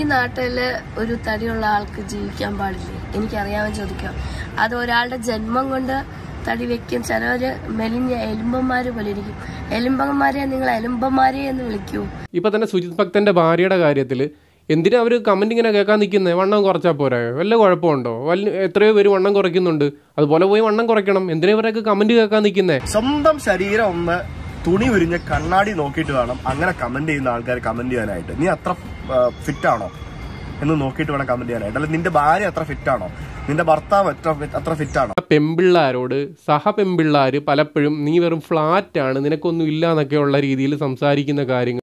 നാട്ടിൽ ഒരു തടിയുള്ള ആൾക്ക് ജീവിക്കാൻ പാടില്ലേ എനിക്കറിയാൻ ചോദിക്കാം അത് ഒരാളുടെ ജന്മം കൊണ്ട് തടി വെക്കും ചിലവര് മെലിഞ്ഞ എലുമ്പന്മാര് പോലെ ഇരിക്കും എലുമ്പന്മാരെ നിങ്ങൾ എലുമ്പന്മാരെ എന്ന് വിളിക്കൂ ഇപ്പൊ തന്നെ സുജിത് ഭക്തന്റെ ഭാര്യയുടെ കാര്യത്തിൽ എന്തിനാ അവർ കമന്റ് ഇങ്ങനെ കേൾക്കാൻ നിൽക്കുന്നത് വണ്ണം കുറച്ചാൽ പോരായോ വല്ല കുഴപ്പമുണ്ടോ വല്ല എത്രയോ പേര് വണ്ണം കുറയ്ക്കുന്നുണ്ട് അതുപോലെ പോയി വണ്ണം കുറയ്ക്കണം എന്തിനാ ഇവരൊക്കെ കമന്റ് കേൾക്കാൻ നിൽക്കുന്നത് സ്വന്തം ശരീരം ഒന്ന് തുണി ഉരിഞ്ഞ് കണ്ണാടി നോക്കിയിട്ട് വേണം അങ്ങനെ കമന്റ് ചെയ്യുന്ന ആൾക്കാർ കമന്റ് ചെയ്യാനായിട്ട് നീ അത്ര ഫിറ്റ് ആണോ എന്ന് നോക്കിയിട്ട് വേണം കമന്റ് ചെയ്യാനായിട്ട് അല്ല നിന്റെ ഭാര്യ അത്ര ഫിറ്റ് ആണോ നിന്റെ ഭർത്താവ് എത്ര fit- അത്ര ഫിറ്റ് ആണോ പെമ്പിള്ളാരോട് സഹ പെമ്പിള്ളാര് പലപ്പോഴും നീ വെറും ഫ്ലാറ്റ് ആണ് നിനക്കൊന്നും ഇല്ല എന്നൊക്കെയുള്ള രീതിയിൽ സംസാരിക്കുന്ന കാര്യങ്ങൾ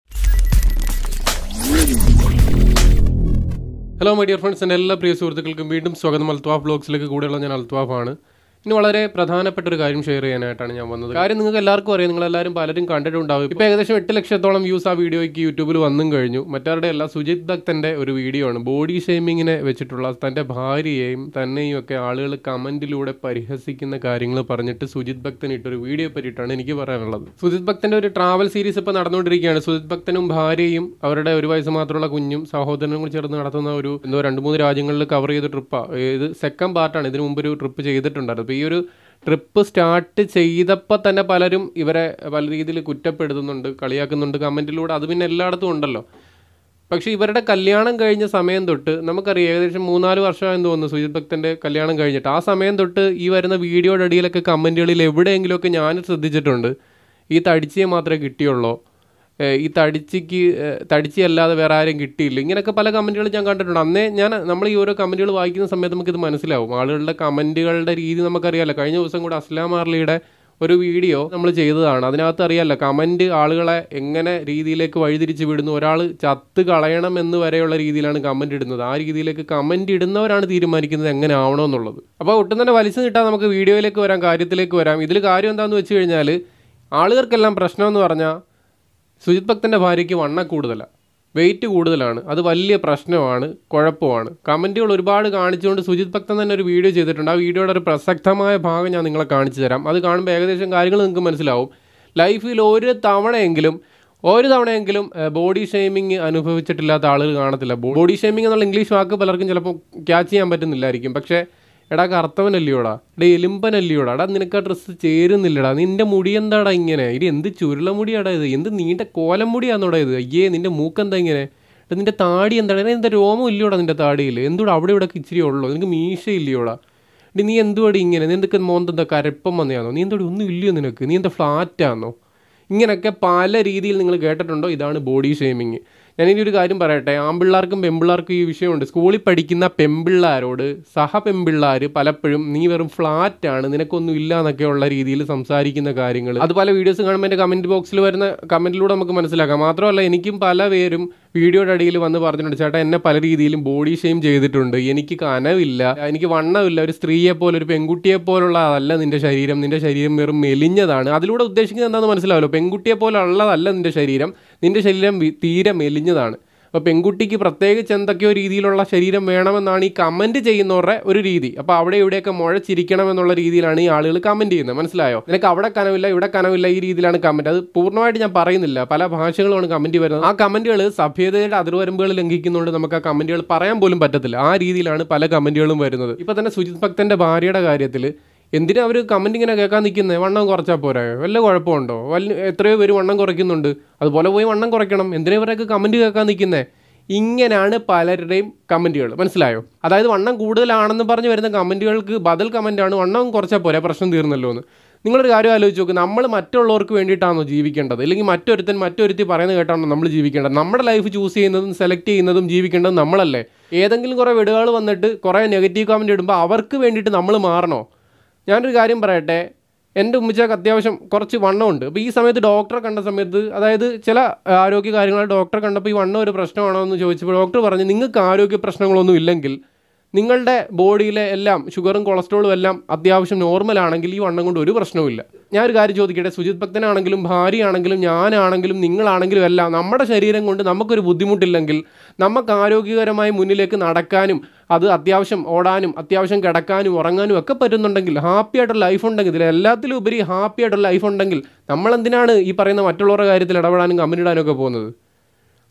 ഹലോ മൈ ഡിയർ ഫ്രണ്ട്സ് എൻ്റെ എല്ലാ പ്രിയ സുഹൃത്തുക്കൾക്കും വീണ്ടും സ്വാഗതം അൽത്വാഫ് ബ്ലോഗ്സിലേക്ക് കൂടെയുള്ള ഞാൻ അൽത്വാഫാണ് ഇനി വളരെ പ്രധാനപ്പെട്ട ഒരു കാര്യം ഷെയർ ചെയ്യാനായിട്ടാണ് ഞാൻ വന്നത് കാര്യം നിങ്ങൾക്ക് എല്ലാവർക്കും അറിയാം നിങ്ങളെല്ലാവരും പലരും കണ്ടിട്ടുണ്ടാവും ഇപ്പോൾ ഏകദേശം എട്ട് ലക്ഷത്തോളം വ്യൂസ് ആ വീഡിയോയ്ക്ക് യൂട്യൂബിൽ വന്നും കഴിഞ്ഞു മറ്റാരുടെ അല്ല സുജിത് ഭക്തൻ്റെ ഒരു വീഡിയോ ആണ് ബോഡി ഷെയ്മിങ്ങിനെ വെച്ചിട്ടുള്ള തൻ്റെ ഭാര്യയെയും തന്നെയും ഒക്കെ ആളുകൾ കമൻറ്റിലൂടെ പരിഹസിക്കുന്ന കാര്യങ്ങൾ പറഞ്ഞിട്ട് സുജിത് ഭക്തൻ ഇട്ടൊരു വീഡിയോ പറ്റിയിട്ടാണ് എനിക്ക് പറയാനുള്ളത് സുജിത് ഭക്തൻ്റെ ഒരു ട്രാവൽ സീരീസ് ഇപ്പോൾ നടന്നുകൊണ്ടിരിക്കുകയാണ് സുജിത് ഭക്തനും ഭാര്യയും അവരുടെ ഒരു വയസ്സ് മാത്രമുള്ള കുഞ്ഞും സഹോദരനും കൂടി ചേർന്ന് നടത്തുന്ന ഒരു എന്തോ രണ്ട് മൂന്ന് രാജ്യങ്ങളിൽ കവർ ചെയ്ത ട്രിപ്പാണ് ഇത് സെക്കൻഡ് പാർട്ടാണ് ഇതിനു മുമ്പ് ഒരു ട്രിപ്പ് ചെയ്തിട്ടുണ്ടായിരുന്നു അപ്പോൾ ഈ ഒരു ട്രിപ്പ് സ്റ്റാർട്ട് ചെയ്തപ്പോൾ തന്നെ പലരും ഇവരെ പല രീതിയിൽ കുറ്റപ്പെടുത്തുന്നുണ്ട് കളിയാക്കുന്നുണ്ട് കമൻറ്റിലൂടെ അത് പിന്നെ എല്ലായിടത്തും ഉണ്ടല്ലോ പക്ഷേ ഇവരുടെ കല്യാണം കഴിഞ്ഞ സമയം തൊട്ട് നമുക്കറിയാം ഏകദേശം മൂന്നാല് വർഷമായെന്ന് തോന്നുന്നു സുജിത് ഭക്തൻ്റെ കല്യാണം കഴിഞ്ഞിട്ട് ആ സമയം തൊട്ട് ഈ വരുന്ന വീഡിയോയുടെ അടിയിലൊക്കെ കമൻറ്റുകളിൽ എവിടെയെങ്കിലുമൊക്കെ ഞാൻ ശ്രദ്ധിച്ചിട്ടുണ്ട് ഈ തടിച്ചയെ മാത്രമേ കിട്ടിയുള്ളൂ ഏഹ് ഈ തടിച്ചിക്ക് ഏഹ് തടിച്ചി അല്ലാതെ വേറെ ആരും കിട്ടിയില്ല ഇങ്ങനെയൊക്കെ പല കമൻറ്റുകൾ ഞാൻ കണ്ടിട്ടുണ്ട് അന്നേ ഞാൻ നമ്മൾ ഈ ഓരോ കമൻറ്റുകൾ വായിക്കുന്ന സമയത്ത് നമുക്കിത് മനസ്സിലാവും ആളുകളുടെ കമൻറ്റുകളുടെ രീതി നമുക്കറിയാമല്ലോ കഴിഞ്ഞ ദിവസം കൂടെ അസ്ലാം മാർലിയുടെ ഒരു വീഡിയോ നമ്മൾ ചെയ്തതാണ് അതിനകത്ത് അറിയാമല്ലോ കമൻറ്റ് ആളുകളെ എങ്ങനെ രീതിയിലേക്ക് വഴിതിരിച്ച് വിടുന്നു ഒരാൾ ചത്ത് കളയണം എന്ന് വരെയുള്ള രീതിയിലാണ് കമൻറ്റ് ഇടുന്നത് ആ രീതിയിലേക്ക് കമൻറ്റ് ഇടുന്നവരാണ് തീരുമാനിക്കുന്നത് എങ്ങനെ ആവണമെന്നുള്ളത് അപ്പോൾ ഒട്ടും തന്നെ വലിച്ചു നീട്ടാൻ നമുക്ക് വീഡിയോയിലേക്ക് വരാം കാര്യത്തിലേക്ക് വരാം ഇതിൽ കാര്യം എന്താണെന്ന് വെച്ച് കഴിഞ്ഞാൽ ആളുകൾക്കെല്ലാം പ്രശ്നമെന്ന് പറഞ്ഞാൽ സുജിത് ഭക്തൻ്റെ ഭാര്യയ്ക്ക് വണ്ണ കൂടുതലാണ് വെയിറ്റ് കൂടുതലാണ് അത് വലിയ പ്രശ്നമാണ് കുഴപ്പമാണ് കമൻറ്റുകൾ ഒരുപാട് കാണിച്ചുകൊണ്ട് സുജിത് ഭക്തൻ തന്നെ ഒരു വീഡിയോ ചെയ്തിട്ടുണ്ട് ആ വീഡിയോയുടെ ഒരു പ്രസക്തമായ ഭാഗം ഞാൻ നിങ്ങളെ കാണിച്ചു തരാം അത് കാണുമ്പോൾ ഏകദേശം കാര്യങ്ങൾ നിങ്ങൾക്ക് മനസ്സിലാവും ലൈഫിൽ ഒരു തവണയെങ്കിലും ഒരു തവണയെങ്കിലും ബോഡി ഷെയ്മിങ് അനുഭവിച്ചിട്ടില്ലാത്ത ആളുകൾ കാണത്തില്ല ബോഡി ഷെയ്മിങ് എന്നുള്ള ഇംഗ്ലീഷ് വാക്ക് പലർക്കും ചിലപ്പോൾ ക്യാച്ച് ചെയ്യാൻ പറ്റുന്നില്ലായിരിക്കും പക്ഷേ എടാ കറുത്തവനല്ലയോടാ എടാ എലുമ്പനല്ലയോടാ എടാ നിനക്ക് ആ ഡ്രസ്സ് ചേരുന്നില്ലടാ നിന്റെ മുടി എന്താടാ ഇങ്ങനെ ഇത് എന്ത് ചുരുള മുടിയാടാ ഇത് എന്ത് നീണ്ട കോലം മുടിയാന്നോടാ ഇത് അയ്യേ നിന്റെ മൂക്കെന്താ ഇങ്ങനെ എടാ നിന്റെ താടി എന്താണ് എടാ നിന്റെ രോമം ഇല്ലയോടാ നിന്റെ താടിയിൽ എന്തുകൂടെ അവിടെ ഇവിടെ ഇച്ചിരി ഉള്ളൂ നിനക്ക് മീശ ഇല്ലയോടാ എടി നീ എന്തുവാടി ഇങ്ങനെ നിനക്ക് മോന്തെന്താ കരപ്പം വന്നയാണോ നീ എന്തോടി ഒന്നും ഇല്ലയോ നിനക്ക് നീ എന്താ ഫ്ലാറ്റാന്നോ ഇങ്ങനെയൊക്കെ പല രീതിയിൽ നിങ്ങൾ കേട്ടിട്ടുണ്ടോ ഇതാണ് ബോഡി ഷെയ്മിങ് ഞാനിനി ഒരു കാര്യം പറയട്ടെ ആമ്പിള്ളാർക്കും പെമ്പിള്ളാർക്കും ഈ വിഷയമുണ്ട് സ്കൂളിൽ പഠിക്കുന്ന പെമ്പിള്ളാരോട് സഹ പെമ്പിള്ളാർ പലപ്പോഴും നീ വെറും ഫ്ലാറ്റ് ആണ് നിനക്കൊന്നും ഇല്ല എന്നൊക്കെയുള്ള രീതിയിൽ സംസാരിക്കുന്ന കാര്യങ്ങൾ അത് പല വീഡിയോസ് കാണുമ്പോൾ എൻ്റെ കമൻറ്റ് ബോക്സിൽ വരുന്ന കമൻറ്റിലൂടെ നമുക്ക് മനസ്സിലാക്കാം മാത്രമല്ല എനിക്കും പല പേരും വീഡിയോയുടെ അടിയിൽ വന്ന് പറഞ്ഞിട്ടുണ്ട് ചേട്ടാ എന്നെ പല രീതിയിലും ബോഡി ഷെയിം ചെയ്തിട്ടുണ്ട് എനിക്ക് കനവില്ല എനിക്ക് വണ്ണമില്ല ഒരു സ്ത്രീയെ പോലെ ഒരു പെൺകുട്ടിയെ പോലുള്ള അതല്ല നിന്റെ ശരീരം നിന്റെ ശരീരം വെറും മെലിഞ്ഞതാണ് അതിലൂടെ ഉദ്ദേശിക്കുന്നത് എന്താണെന്ന് മനസ്സിലാവല്ലോ പെൺകുട്ടിയെ പോലെ ഉള്ളതല്ല നിന്റെ ശരീരം നിന്റെ ശരീരം വി- തീരെ മെലിഞ്ഞതാണ് അപ്പോൾ പെൺകുട്ടിക്ക് പ്രത്യേകിച്ച് എന്തൊക്കെയോ രീതിയിലുള്ള ശരീരം വേണമെന്നാണ് ഈ കമൻറ്റ് ചെയ്യുന്നവരുടെ ഒരു രീതി അപ്പോൾ അവിടെ ഇവിടെയൊക്കെ മുഴച്ചിരിക്കണം എന്നുള്ള രീതിയിലാണ് ഈ ആളുകൾ കമൻറ്റ് ചെയ്യുന്നത് മനസ്സിലായോ നിനക്ക് അവിടെ കനവില്ല ഇവിടെ കനവില്ല ഈ രീതിയിലാണ് കമൻറ്റ് അത് പൂർണ്ണമായിട്ട് ഞാൻ പറയുന്നില്ല പല ഭാഷകളുമാണ് കമൻറ്റ് വരുന്നത് ആ കമൻറ്റുകൾ സഭ്യതയുടെ അതിർവരമ്പുകൾ ലംഘിക്കുന്നതുകൊണ്ട് നമുക്ക് ആ കമൻറ്റുകൾ പറയാൻ പോലും പറ്റത്തില്ല ആ രീതിയിലാണ് പല കമൻറ്റുകളും വരുന്നത് ഇപ്പോൾ തന്നെ സുജിത് ഭക്തൻ്റെ ഭാര്യയുടെ കാര്യത്തിൽ എന്തിനാ അവർ കമൻറ്റ് ഇങ്ങനെ കേൾക്കാൻ നിൽക്കുന്നത് വണ്ണം കുറച്ചാൽ പോരായോ വല്ല കുഴപ്പമുണ്ടോ വല്ല എത്രയോ പേര് വണ്ണം കുറയ്ക്കുന്നുണ്ട് അതുപോലെ പോയി വണ്ണം കുറയ്ക്കണം എന്തിനാ ഇവരൊക്കെ കമൻറ്റ് കേൾക്കാൻ നിൽക്കുന്നത് ഇങ്ങനെയാണ് പലരുടെയും കമൻറ്റുകൾ മനസ്സിലായോ അതായത് വണ്ണം കൂടുതലാണെന്ന് പറഞ്ഞ് വരുന്ന കമൻറ്റുകൾക്ക് ബദൽ കമൻറ്റാണ് വണ്ണം കുറച്ചാൽ പോരാ പ്രശ്നം തീർന്നല്ലോ എന്ന് നിങ്ങളൊരു കാര്യം ആലോചിച്ച് നോക്ക് നമ്മൾ മറ്റുള്ളവർക്ക് വേണ്ടിയിട്ടാണോ ജീവിക്കേണ്ടത് അല്ലെങ്കിൽ മറ്റൊരുത്തൻ മറ്റൊരുത്തി പറയുന്നത് കേട്ടാണോ നമ്മൾ ജീവിക്കേണ്ടത് നമ്മുടെ ലൈഫ് ചൂസ് ചെയ്യുന്നതും സെലക്ട് ചെയ്യുന്നതും ജീവിക്കേണ്ടതും നമ്മളല്ലേ ഏതെങ്കിലും കുറേ വീടുകൾ വന്നിട്ട് കുറേ നെഗറ്റീവ് കമൻറ്റ് ഇടുമ്പോൾ അവർക്ക് വേണ്ടിയിട്ട് നമ്മൾ മാറണോ ഞാനൊരു കാര്യം പറയട്ടെ എൻ്റെ ഉമ്മച്ചാക്ക് അത്യാവശ്യം കുറച്ച് വണ്ണമുണ്ട് അപ്പോൾ ഈ സമയത്ത് ഡോക്ടറെ കണ്ട സമയത്ത് അതായത് ചില ആരോഗ്യ കാര്യങ്ങൾ ഡോക്ടറെ കണ്ടപ്പോൾ ഈ വണ്ണം ഒരു പ്രശ്നമാണോ എന്ന് ചോദിച്ചപ്പോൾ ഡോക്ടർ പറഞ്ഞു നിങ്ങൾക്ക് ആരോഗ്യ പ്രശ്നങ്ങളൊന്നും ഇല്ലെങ്കിൽ നിങ്ങളുടെ ബോഡിയിലെ എല്ലാം ഷുഗറും കൊളസ്ട്രോളും എല്ലാം അത്യാവശ്യം നോർമൽ ആണെങ്കിൽ ഈ വണ്ണം കൊണ്ട് ഒരു പ്രശ്നവുമില്ല ഞാൻ ഒരു കാര്യം ചോദിക്കട്ടെ സുജിത് ഭക്തനാണെങ്കിലും ഭാര്യയാണെങ്കിലും ഞാനാണെങ്കിലും നിങ്ങളാണെങ്കിലും എല്ലാം നമ്മുടെ ശരീരം കൊണ്ട് നമുക്കൊരു ബുദ്ധിമുട്ടില്ലെങ്കിൽ നമുക്ക് ആരോഗ്യകരമായി മുന്നിലേക്ക് നടക്കാനും അത് അത്യാവശ്യം ഓടാനും അത്യാവശ്യം കിടക്കാനും ഉറങ്ങാനും ഒക്കെ പറ്റുന്നുണ്ടെങ്കിൽ ഹാപ്പി ആയിട്ടുള്ള ലൈഫ് ഉണ്ടെങ്കിൽ ഇതിൽ എല്ലാത്തിലും ഉപരി ഹാപ്പി ആയിട്ടുള്ള ലൈഫ് ഉണ്ടെങ്കിൽ നമ്മൾ എന്തിനാണ് ഈ പറയുന്ന മറ്റുള്ളവരുടെ കാര്യത്തിൽ ഇടപെടാനും കമന്റ് ഇടാനും ഒക്കെ പോകുന്നത്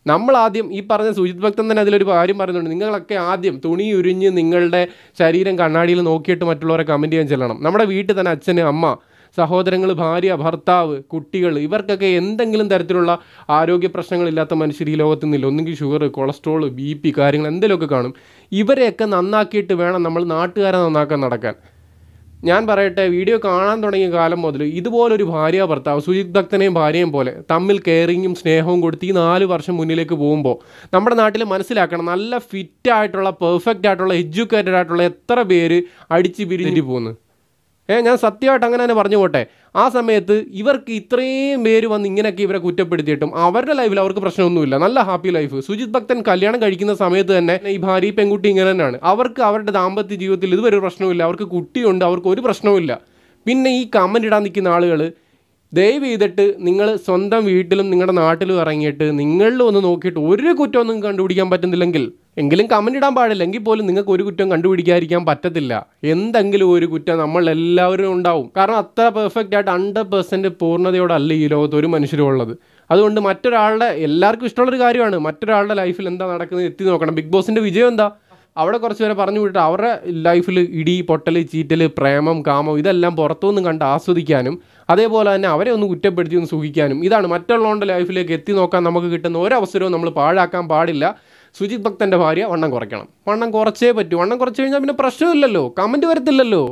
നമ്മൾ ആദ്യം ഈ പറഞ്ഞ സുജിത് ഭക്തൻ തന്നെ അതിലൊരു കാര്യം പറയുന്നുണ്ട് നിങ്ങളൊക്കെ ആദ്യം തുണി ഉരിഞ്ഞ് നിങ്ങളുടെ ശരീരം കണ്ണാടിയിൽ നോക്കിയിട്ട് മറ്റുള്ളവരെ കമൻറ്റ് ചെയ്യാൻ ചെല്ലണം നമ്മുടെ വീട്ടിൽ തന്നെ അച്ഛന് അമ്മ സഹോദരങ്ങൾ ഭാര്യ ഭർത്താവ് കുട്ടികൾ ഇവർക്കൊക്കെ എന്തെങ്കിലും തരത്തിലുള്ള ആരോഗ്യ പ്രശ്നങ്ങളില്ലാത്ത മനുഷ്യർ ഈ ലോകത്ത് നിന്നില്ല ഒന്നുകിൽ ഷുഗർ കൊളസ്ട്രോൾ ബി പി കാര്യങ്ങൾ എന്തെങ്കിലുമൊക്കെ കാണും ഇവരെയൊക്കെ നന്നാക്കിയിട്ട് വേണം നമ്മൾ നാട്ടുകാരെ നന്നാക്കാൻ നടക്കാൻ ഞാൻ പറയട്ടെ വീഡിയോ കാണാൻ തുടങ്ങിയ കാലം മുതൽ ഇതുപോലൊരു ഭാര്യ ഭർത്താവ് സുജിത് ഭക്തനെയും ഭാര്യയും പോലെ തമ്മിൽ കെയറിങ്ങും സ്നേഹവും കൊടുത്ത് ഈ നാല് വർഷം മുന്നിലേക്ക് പോകുമ്പോൾ നമ്മുടെ നാട്ടിൽ മനസ്സിലാക്കണം നല്ല ഫിറ്റ് ആയിട്ടുള്ള പെർഫെക്റ്റ് ആയിട്ടുള്ള എഡ്യൂക്കേറ്റഡ് ആയിട്ടുള്ള എത്ര പേര് അടിച്ച് പിരിഞ്ഞിട്ട് പോകുന്നു ഏ ഞാൻ സത്യമായിട്ട് അങ്ങനെ തന്നെ പറഞ്ഞു പോട്ടെ ആ സമയത്ത് ഇവർക്ക് ഇത്രയും പേര് വന്ന് ഇങ്ങനെയൊക്കെ ഇവരെ കുറ്റപ്പെടുത്തിയിട്ടും അവരുടെ ലൈഫിൽ അവർക്ക് പ്രശ്നമൊന്നുമില്ല നല്ല ഹാപ്പി ലൈഫ് സുജിത് ഭക്തൻ കല്യാണം കഴിക്കുന്ന സമയത്ത് തന്നെ ഈ ഭാര്യ പെൺകുട്ടി ഇങ്ങനെ തന്നെയാണ് അവർക്ക് അവരുടെ ദാമ്പത്യ ജീവിതത്തിൽ ഇതുവരെ ഒരു പ്രശ്നമില്ല അവർക്ക് കുട്ടിയുണ്ട് അവർക്ക് ഒരു പ്രശ്നവുമില്ല പിന്നെ ഈ കമൻ്റ് ഇടാൻ നിൽക്കുന്ന ആളുകൾ ദയവ് ചെയ്തിട്ട് നിങ്ങൾ സ്വന്തം വീട്ടിലും നിങ്ങളുടെ നാട്ടിലും ഇറങ്ങിയിട്ട് നിങ്ങളിലും ഒന്ന് നോക്കിയിട്ട് ഒരു കുറ്റമൊന്നും കണ്ടുപിടിക്കാൻ പറ്റുന്നില്ലെങ്കിൽ എങ്കിലും കമൻ്റ് ഇടാൻ പാടില്ല എങ്കിൽ പോലും നിങ്ങൾക്ക് ഒരു കുറ്റം കണ്ടുപിടിക്കാതിരിക്കാൻ പറ്റത്തില്ല എന്തെങ്കിലും ഒരു കുറ്റം നമ്മൾ എല്ലാവരും ഉണ്ടാവും കാരണം അത്ര പെർഫെക്റ്റ് ആയിട്ട് ഹൺഡ്രഡ് പെർസെൻറ്റ് പൂർണ്ണതയോടല്ല ഈ ലോകത്ത് ഒരു മനുഷ്യരും ഉള്ളത് അതുകൊണ്ട് മറ്റൊരാളുടെ എല്ലാവർക്കും ഇഷ്ടമുള്ളൊരു കാര്യമാണ് മറ്റൊരാളുടെ ലൈഫിൽ എന്താ നടക്കുന്നത് എത്തി നോക്കണം ബിഗ് ബോസിൻ്റെ വിജയം എന്താ അവിടെ കുറച്ച് പേരെ പറഞ്ഞു വിട്ടിട്ട് അവരുടെ ലൈഫിൽ ഇടി പൊട്ടൽ ചീറ്റൽ പ്രേമം കാമം ഇതെല്ലാം പുറത്തുനിന്ന് കണ്ട് ആസ്വദിക്കാനും അതേപോലെ തന്നെ അവരെ ഒന്ന് കുറ്റപ്പെടുത്തി ഒന്ന് സുഖിക്കാനും ഇതാണ് മറ്റുള്ളവരുടെ ലൈഫിലേക്ക് എത്തി നോക്കാൻ നമുക്ക് കിട്ടുന്ന ഒരവസരവും നമ്മൾ പാഴാക്കാൻ പാടില്ല സുജിത് ഭക്തൻ്റെ ഭാര്യ വണ്ണം കുറയ്ക്കണം വണ്ണം കുറച്ചേ പറ്റൂ വണ്ണം കുറച്ച് കഴിഞ്ഞാൽ പിന്നെ പ്രശ്നമില്ലല്ലോ കമൻറ്റ് വരത്തില്ലല്ലോ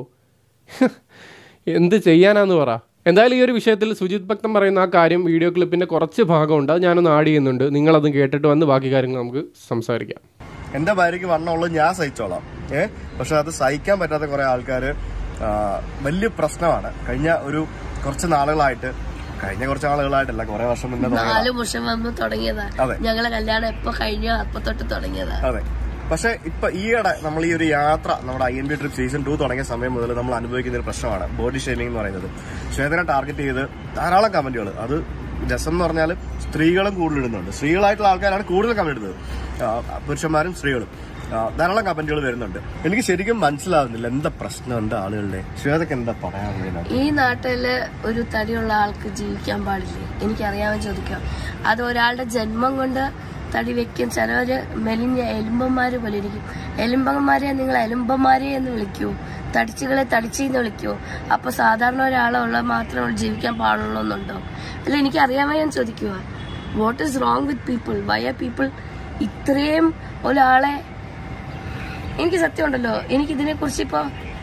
എന്ത് ചെയ്യാനാന്ന് പറ എന്തായാലും ഈ ഒരു വിഷയത്തിൽ സുജിത് ഭക്തൻ പറയുന്ന ആ കാര്യം വീഡിയോ ക്ലിപ്പിൻ്റെ കുറച്ച് ഭാഗമുണ്ട് അത് ഞാനൊന്ന് ആഡ് ചെയ്യുന്നുണ്ട് നിങ്ങളത് കേട്ടിട്ട് വന്ന് ബാക്കി കാര്യങ്ങൾ നമുക്ക് സംസാരിക്കാം എന്റെ ഭാര്യയ്ക്ക് വണ്ണമുള്ളത് ഞാൻ സഹിച്ചോളാം ഏ പക്ഷെ അത് സഹിക്കാൻ പറ്റാത്ത കുറെ ആൾക്കാര് ആ, വലിയ പ്രശ്നമാണ് കഴിഞ്ഞ ഒരു കുറച്ച് നാളുകളായിട്ട് കഴിഞ്ഞ കുറച്ച് നാളുകളായിട്ടല്ല കുറെ വർഷം മുന്നേ തുടങ്ങിയതാ. നാല് വർഷം വന്ന് തുടങ്ങിയതാ അതെ. ഞങ്ങളെ കല്യാണം എപ്പോ കഴിഞ്ഞോ അപ്പൊ തൊട്ട് തുടങ്ങിയതാ അതെ പക്ഷെ ഇപ്പൊ ഈയിടെ നമ്മൾ ഈ ഒരു യാത്ര നമ്മുടെ I N B trip season two തുടങ്ങിയ സമയം മുതൽ നമ്മൾ അനുഭവിക്കുന്ന ഒരു പ്രശ്നമാണ് ബോഡി ഷേമിംഗ് എന്ന് പറയുന്നത് ശ്വേതനെ ടാർഗറ്റ് ചെയ്ത് ധാരാളം കമന്റുകൾ അത് രസം എന്ന് പറഞ്ഞാൽ സ്ത്രീകളും കൂടുതൽ ഇടുന്നുണ്ട് സ്ത്രീകളായിട്ടുള്ള ആൾക്കാരാണ് കൂടുതൽ കമന്റ് ഇടുന്നത് ആ, പുരുഷന്മാരും സ്ത്രീകളും ആ, ധാരാളം കമന്റുകൾ വരുന്നുണ്ട് എനിക്ക് ശരിക്കും മനസ്സിലാവുന്നില്ല എന്താ പ്രശ്നം എന്താ ആളുകളുടെ ശ്വേതക്ക് എന്താ പറയാനുള്ളത് ഈ നാട്ടില് ഒരു തടിയുള്ള ആൾക്ക് ജീവിക്കാൻ പാടില്ലേ എനിക്കറിയാമെന്ന് ചോദിക്കാം അത് ഒരാളുടെ ജന്മം കൊണ്ട് തടി വെക്കും ചിലവര് മെലിഞ്ഞ എലുമ്പന്മാര് പോലെ ഇരിക്കും എലുമ്പന്മാരെ നിങ്ങൾ എലുമ്പന്മാരെ എന്ന് വിളിക്കൂ തടിച്ചുകളെ തടിച്ചെന്ന് വിളിക്കൂ അപ്പൊ സാധാരണ ഒരാളുള്ള മാത്രം ജീവിക്കാൻ പാടുള്ളൂ എന്നുണ്ടോ അല്ല എനിക്ക് അറിയാമോ ഞാൻ ചോദിക്കുക what is wrong with people why are people ഇത്രയും ഒരാളെ എനിക്ക് സത്യമുണ്ടല്ലോ എനിക്ക് ഇതിനെ കുറിച്ച് ഇപ്പൊ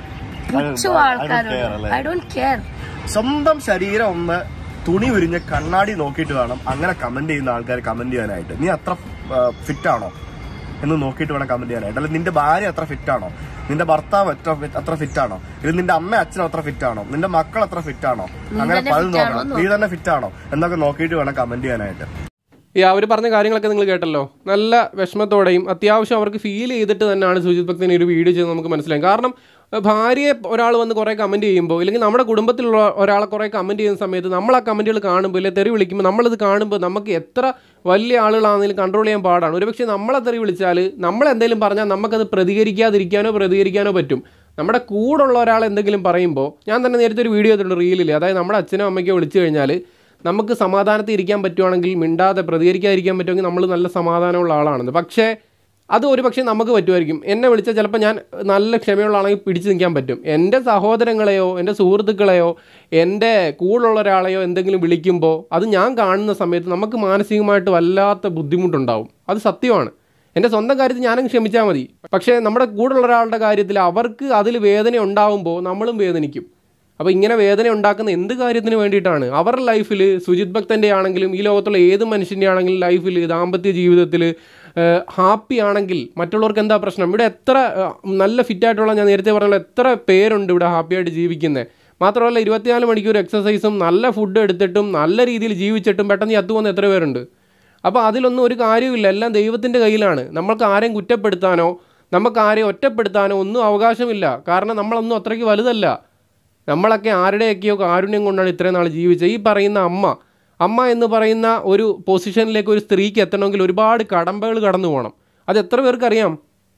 പുച്ഛം care ആൾക്കാരുണ്ട് അല്ലേ? ഐ ഡോണ്ട് കെയർ സ്വന്തം ശരീരം ഒന്ന് തുണി ഉരിഞ്ഞ കണ്ണാടി നോക്കിയിട്ട് വേണം അങ്ങനെ കമന്റ് ചെയ്യുന്ന ആൾക്കാർ കമന്റ് ചെയ്യാനായിട്ട് നീ അത്ര ഫിറ്റ് ആണോ എന്ന് നോക്കിയിട്ട് വേണം കമന്റ് ചെയ്യാനായിട്ട് അല്ല നിന്റെ ഭാര്യ അത്ര ഫിറ്റ് ആണോ നിന്റെ ഭർത്താവ് എത്ര fit- അത്ര ഫിറ്റ് ആണോ ഇത് നിന്റെ അമ്മ അച്ഛൻ അത്ര ഫിറ്റ് ആണോ നിന്റെ മക്കൾ അത്ര ഫിറ്റ് ആണോ അങ്ങനെ തന്നെ പലതും fit ആണോ നോക്കണം നീ തന്നെ ഫിറ്റ് ആണോ എന്നൊക്കെ നോക്കിയിട്ട് വേണം കമന്റ് ചെയ്യാനായിട്ട് ഈ അവർ പറഞ്ഞ കാര്യങ്ങളൊക്കെ നിങ്ങൾ കേട്ടല്ലോ നല്ല വിഷമത്തോടെയും അത്യാവശ്യം അവർക്ക് ഫീൽ ചെയ്തിട്ട് തന്നെയാണ് സുജിത് ഭക്തൻ ഈ ഒരു വീഡിയോ ചെയ്ത് നമുക്ക് മനസ്സിലായും കാരണം ഏഹ്, ഭാര്യയെ ഒരാൾ വന്ന് കുറേ കമൻറ്റ് ചെയ്യുമ്പോൾ ഇല്ലെങ്കിൽ നമ്മുടെ കുടുംബത്തിലുള്ള ഒരാളെ കുറേ കമൻറ്റ് ചെയ്യുന്ന സമയത്ത് നമ്മൾ ആ കമൻറ്റുകൾ കാണുമ്പോൾ അല്ലെങ്കിൽ തെറി വിളിക്കുമ്പോൾ നമ്മളിത് കാണുമ്പോൾ നമുക്ക് എത്ര വലിയ ആളുകളാണെങ്കിലും കൺട്രോൾ ചെയ്യാൻ പാടാണ് ഒരുപക്ഷെ നമ്മളെ തെറി വിളിച്ചാൽ നമ്മൾ എന്തെങ്കിലും പറഞ്ഞാൽ നമുക്കത് പ്രതികരിക്കാതിരിക്കാനോ പ്രതികരിക്കാനോ പറ്റും നമ്മുടെ കൂടുള്ള ഒരാൾ എന്തെങ്കിലും പറയുമ്പോൾ ഞാൻ തന്നെ നേരത്തെ ഒരു വീഡിയോ ചെയ്തിട്ടുണ്ട് റീലിൽ അതായത് നമ്മുടെ അച്ഛനോ അമ്മയ്ക്കോ വിളിച്ചു കഴിഞ്ഞാൽ നമുക്ക് സമാധാനത്തിൽ ഇരിക്കാൻ പറ്റുവാണെങ്കിൽ മിണ്ടാതെ പ്രതികരിക്കാതിരിക്കാൻ പറ്റുമെങ്കിൽ നമ്മൾ നല്ല സമാധാനമുള്ള ആളാണെന്ന് പക്ഷേ അത് ഒരു പക്ഷേ നമുക്ക് പറ്റുമായിരിക്കും എന്നെ വിളിച്ചാൽ ചിലപ്പോൾ ഞാൻ നല്ല ക്ഷമയുള്ള ആളാണെങ്കിൽ പിടിച്ചു നിൽക്കാൻ പറ്റും എൻ്റെ സഹോദരങ്ങളെയോ എൻ്റെ സുഹൃത്തുക്കളെയോ എൻ്റെ കൂടുള്ള ഒരാളെയോ എന്തെങ്കിലും വിളിക്കുമ്പോൾ അത് ഞാൻ കാണുന്ന സമയത്ത് നമുക്ക് മാനസികമായിട്ട് വല്ലാത്ത ബുദ്ധിമുട്ടുണ്ടാവും അത് സത്യമാണ് എൻ്റെ സ്വന്തം കാര്യത്തിൽ ഞാനും ക്ഷമിച്ചാൽ മതി പക്ഷേ നമ്മുടെ കൂടെയുള്ള ഒരാളുടെ കാര്യത്തിൽ അവർക്ക് അതിൽ വേദന ഉണ്ടാവുമ്പോൾ നമ്മളും വേദനിക്കും അപ്പോൾ ഇങ്ങനെ വേദന ഉണ്ടാക്കുന്ന എന്ത് കാര്യത്തിന് വേണ്ടിയിട്ടാണ് അവരുടെ ലൈഫിൽ സുജിത് ഭക്തൻ്റെ ആണെങ്കിലും ഈ ലോകത്തുള്ള ഏത് മനുഷ്യൻ്റെ ആണെങ്കിലും ലൈഫിൽ ദാമ്പത്യ ജീവിതത്തിൽ ഹാപ്പി ആണെങ്കിൽ മറ്റുള്ളവർക്ക് എന്താ പ്രശ്നം ഇവിടെ എത്ര ഏഹ്, നല്ല ഫിറ്റായിട്ടുള്ള ഞാൻ നേരത്തെ പറഞ്ഞ എത്ര പേരുണ്ട് ഇവിടെ ഹാപ്പിയായിട്ട് ജീവിക്കുന്നത് മാത്രമല്ല ഇരുപത്തിനാല് മണിക്കൂർ എക്സസൈസും നല്ല ഫുഡ് എടുത്തിട്ടും നല്ല രീതിയിൽ ജീവിച്ചിട്ടും പെട്ടെന്ന് ഈ പോകുന്ന എത്ര പേരുണ്ട് അപ്പോൾ അതിലൊന്നും ഒരു കാര്യമില്ല എല്ലാം ദൈവത്തിൻ്റെ കയ്യിലാണ് നമ്മൾക്ക് ആരെയും കുറ്റപ്പെടുത്താനോ നമുക്ക് ആരെയും ഒറ്റപ്പെടുത്താനോ ഒന്നും അവകാശമില്ല കാരണം നമ്മളൊന്നും അത്രയ്ക്ക് വലുതല്ല നമ്മളൊക്കെ ആരുടെയൊക്കെയോ കാരുണ്യം കൊണ്ടാണ് ഇത്രയും നാൾ ജീവിച്ചത് ഈ പറയുന്ന അമ്മ അമ്മ എന്ന് പറയുന്ന ഒരു പൊസിഷനിലേക്ക് ഒരു സ്ത്രീക്ക് എത്തണമെങ്കിൽ ഒരുപാട് കടമ്പകൾ കടന്നു പോകണം അത് എത്ര പേർക്കറിയാം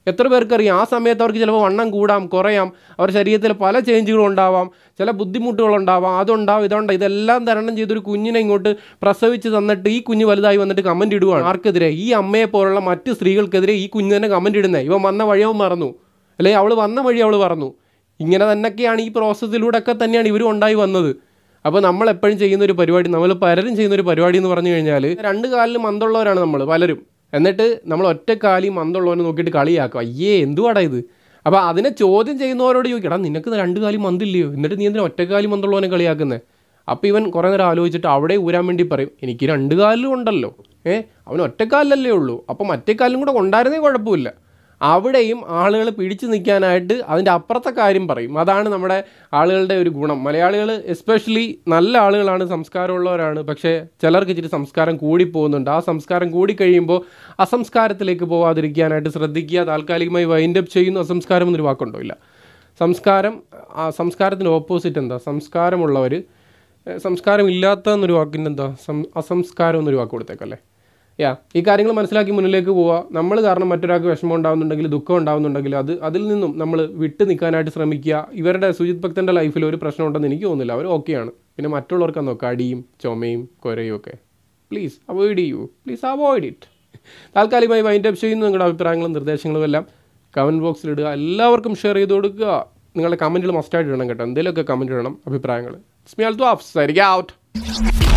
എത്ര പേർക്കറിയാം ആ സമയത്ത് അവർക്ക് ചിലപ്പോൾ വണ്ണം കൂടാം കുറയാം അവരുടെ ശരീരത്തിൽ പല ചേഞ്ചുകളും ഉണ്ടാവാം ചില ബുദ്ധിമുട്ടുകളുണ്ടാവാം അതുണ്ടാവും ഇതുണ്ട് ഇതെല്ലാം തരണം ചെയ്തൊരു കുഞ്ഞിനെ ഇങ്ങോട്ട് പ്രസവിച്ച് തന്നിട്ട് ഈ കുഞ്ഞ് വലുതായി വന്നിട്ട് കമൻറ്റ് ഇടുവാണ് ആർക്കെതിരെ ഈ അമ്മയെ പോലുള്ള മറ്റ് സ്ത്രീകൾക്കെതിരെ ഈ കുഞ്ഞ് തന്നെ കമൻറ്റ് ഇടുന്നത് ഇവൻ വന്ന വഴി അവൻ മറന്നു അല്ലെങ്കിൽ അവൾ വന്ന വഴി അവൾ പറഞ്ഞു ഇങ്ങനെ തന്നെയൊക്കെയാണ് ഈ പ്രോസസ്സിലൂടെ ഒക്കെ തന്നെയാണ് ഇവരും ഉണ്ടായി വന്നത് അപ്പോൾ നമ്മൾ എപ്പോഴും ചെയ്യുന്ന ഒരു പരിപാടി നമ്മൾ പലരും ചെയ്യുന്ന ഒരു പരിപാടി എന്ന് പറഞ്ഞു കഴിഞ്ഞാൽ രണ്ട് കാലിൽ മന്തുള്ളവരാണ് നമ്മൾ പലരും എന്നിട്ട് നമ്മൾ ഒറ്റ കാലി മന്തുള്ളവനെ നോക്കിയിട്ട് കളിയാക്കും അയ്യേ എന്തുവാടാ ഇത് അപ്പോൾ അതിനെ ചോദ്യം ചെയ്യുന്നവരോട് ചോദിക്കും എടാ നിനക്ക് രണ്ട് കാലി മന്തില്ലയോ എന്നിട്ട് നീ എന്തിനാ ഒറ്റക്കാലി മന്തുള്ളവനെ കളിയാക്കുന്നത് അപ്പോൾ ഇവൻ കുറേ നേരം ആലോചിച്ചിട്ട് അവിടെ ഊരാൻ വേണ്ടി പറയും എനിക്ക് രണ്ട് കാലിലും ഉണ്ടല്ലോ ഏ അവൻ ഒറ്റക്കാലിലല്ലേ ഉള്ളൂ അപ്പോൾ മറ്റേ കാലിലും കൂടെ ഉണ്ടായിരുന്നേ കുഴപ്പമില്ല അവിടെയും ആളുകൾ പിടിച്ചു നിൽക്കാനായിട്ട് അതിൻ്റെ അപ്പുറത്തെ കാര്യം പറയും അതാണ് നമ്മുടെ ആളുകളുടെ ഒരു ഗുണം മലയാളികൾ എസ്പെഷ്യലി നല്ല ആളുകളാണ് സംസ്കാരമുള്ളവരാണ് പക്ഷേ ചിലർക്ക് ഇച്ചിരി സംസ്കാരം കൂടി പോകുന്നുണ്ട് ആ സംസ്കാരം കൂടി കഴിയുമ്പോൾ അസംസ്കാരത്തിലേക്ക് പോവാതിരിക്കാനായിട്ട് ശ്രദ്ധിക്കുക താൽക്കാലികമായി വൈൻഡ് അപ്പ് ചെയ്യുന്നു അസംസ്കാരം എന്നൊരു വാക്കുണ്ടോ ഇല്ല സംസ്കാരം ആ സംസ്കാരത്തിന് ഓപ്പോസിറ്റ് എന്താ സംസ്കാരമുള്ളവർ സംസ്കാരം ഇല്ലാത്ത എന്നൊരു വാക്കിൻ്റെ എന്താ സം അസംസ്കാരം എന്നൊരു വാക്ക് കൊടുത്തേക്കല്ലേ യാ ഈ കാര്യങ്ങൾ മനസ്സിലാക്കി മുന്നിലേക്ക് പോവുക നമ്മൾ കാരണം മറ്റൊരാൾക്ക് വിഷമം ഉണ്ടാകുന്നുണ്ടെങ്കിൽ ദുഃഖം ഉണ്ടാകുന്നുണ്ടെങ്കിൽ അത് അതിൽ നിന്നും നമ്മൾ വിട്ട് നിൽക്കാനായിട്ട് ശ്രമിക്കുക ഇവരുടെ സുജിത് ഭക്തൻ്റെ ലൈഫിൽ ഒരു പ്രശ്നം ഉണ്ടെന്ന് എനിക്ക് തോന്നുന്നില്ല അവർ ഓക്കെയാണ് പിന്നെ മറ്റുള്ളവർക്ക് നോക്കുക അടിയും ചുമയും കുരയും ഒക്കെ പ്ലീസ് അവോയ്ഡ് ചെയ്യൂ പ്ലീസ് അവോയ്ഡ് ഇറ്റ് താൽക്കാലികമായി വൈൻഡ് അപ്പ് ചെയ്യുന്നു നിങ്ങളുടെ അഭിപ്രായങ്ങളും നിർദ്ദേശങ്ങളും എല്ലാം കമൻറ്റ് ബോക്സിൽ ഇടുക എല്ലാവർക്കും ഷെയർ ചെയ്ത് കൊടുക്കുക നിങ്ങളുടെ കമൻറ്റുകൾ മസ്റ്റായിട്ട് ഇടണം കേട്ടോ എന്തെങ്കിലുമൊക്കെ കമൻറ്റ് ഇടണം അഭിപ്രായങ്ങൾ സ്മിയാൽ ടു ആഫ് സരിക ഔട്ട്